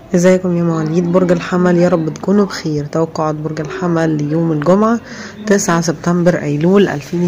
ازيكم يا مواليد برج الحمل يا رب تكونوا بخير توقعات برج الحمل ليوم الجمعة 9 سبتمبر أيلول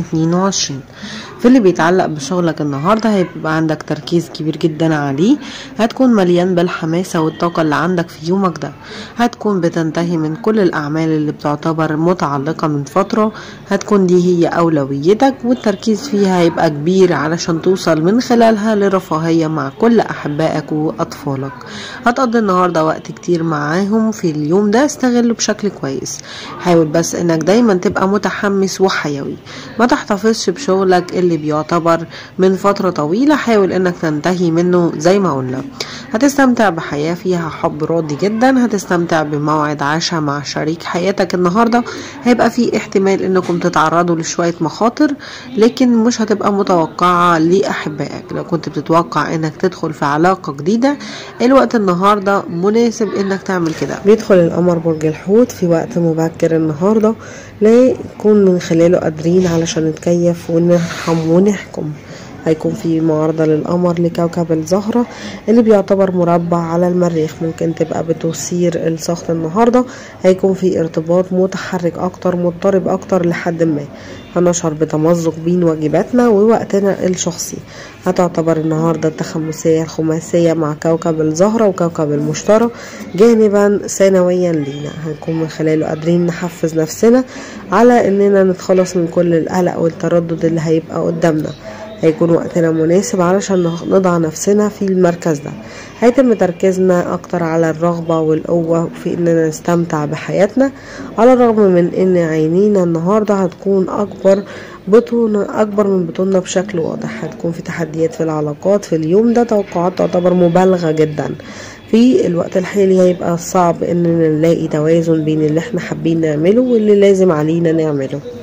2022 في اللي بيتعلق بشغلك النهاردة هيبقى عندك تركيز كبير جدا عليه هتكون مليان بالحماسة والطاقة اللي عندك في يومك ده هتكون بتنتهي من كل الأعمال اللي بتعتبر متعلقة من فترة هتكون دي هي أولويتك والتركيز فيها هيبقى كبير علشان توصل من خلالها لرفاهية مع كل أحبائك وأطفالك هتقضي النهاردة وقت كتير معاهم في اليوم ده استغله بشكل كويس حاول بس انك دايما تبقى متحمس وحيوي ما تحتفظش بشغلك اللي بيعتبر من فترة طويلة حاول انك تنتهي منه زي ما قلنا هتستمتع بحياة فيها حب راضي جدا هتستمتع بموعد عشاء مع شريك حياتك النهاردة هيبقى في احتمال انكم تتعرضوا لشوية مخاطر لكن مش هتبقى متوقعة لأحبائك لو كنت بتتوقع انك تدخل في علاقة جديدة الوقت النهاردة مناسب انك تعمل كده بيدخل القمر برج الحوت في وقت مبكر النهاردة ليكون من خلاله قادرين علشان نتكيف ونرحم ونحكم هيكون في معارضة للقمر لكوكب الزهرة اللي بيعتبر مربع على المريخ ممكن تبقى بتثير السخط النهاردة هيكون في ارتباط متحرك أكتر مضطرب أكتر لحد ما هنشعر بتمزق بين واجباتنا ووقتنا الشخصي هتعتبر النهاردة التخمسية الخماسية مع كوكب الزهرة وكوكب المشتري جانبا ثانويا لينا هنكون من خلاله قادرين نحفز نفسنا على اننا نتخلص من كل القلق والتردد اللي هيبقى قدامنا هيكون وقتنا مناسب علشان نضع نفسنا في المركز ده هيتم تركيزنا اكتر على الرغبة والقوة في اننا نستمتع بحياتنا على الرغم من ان عينينا النهاردة هتكون اكبر بطون اكبر من بطوننا بشكل واضح هتكون في تحديات في العلاقات في اليوم ده توقعات تعتبر مبالغة جدا في الوقت الحالي هيبقى صعب اننا نلاقي توازن بين اللي احنا حابين نعمله واللي لازم علينا نعمله